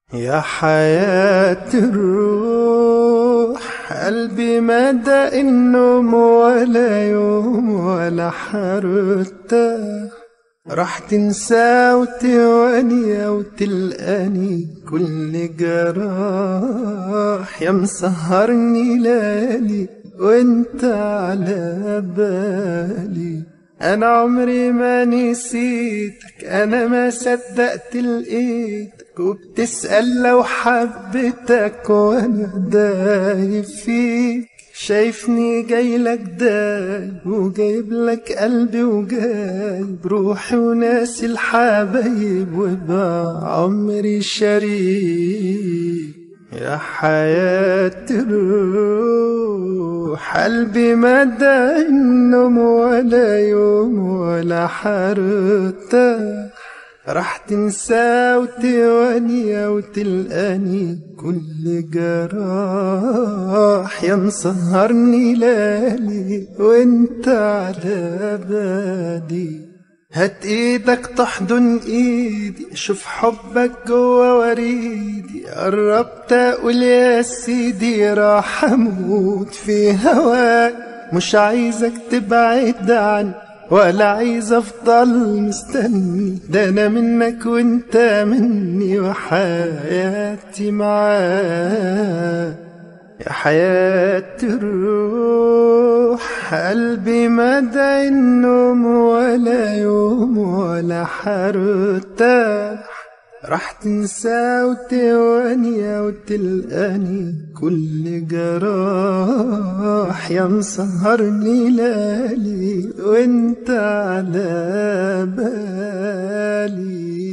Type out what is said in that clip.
يا حياة الروح قلبي مدى النوم ولا يوم ولا حرتاح راح تنسى وتواني وتلقاني كل جراح يا مسهرني ليالي وانت على بالي انا عمري ما نسيتك انا ما صدقت لقيتك وبتسأل لو حبيتك وانا دايب فيك شايفني جاي لك دايب وجايب لك قلبي وجايب روحي وناسي الحبايب وبقى عمري شريك يا حياة الروح قلبي مدى النوم ولا يوم ولا حرتاح راح تنسى وتواني وتلقاني كل جراح يا مسهرني ليالي وانت على بالي هات ايدك تحضن ايدي شوف حبك جوا وريدي قربت اقول يا سيدي راح اموت في هواك مش عايزك تبعد عني ولا عايز افضل مستني ده انا منك وانت مني وحياتي معاك يا حياة الروح قلبي مدى النوم ولا يوم ولا حرتاح راح تنسى وتواني وتلقاني كل جراح يا مسهرني ليالي وانت على بالي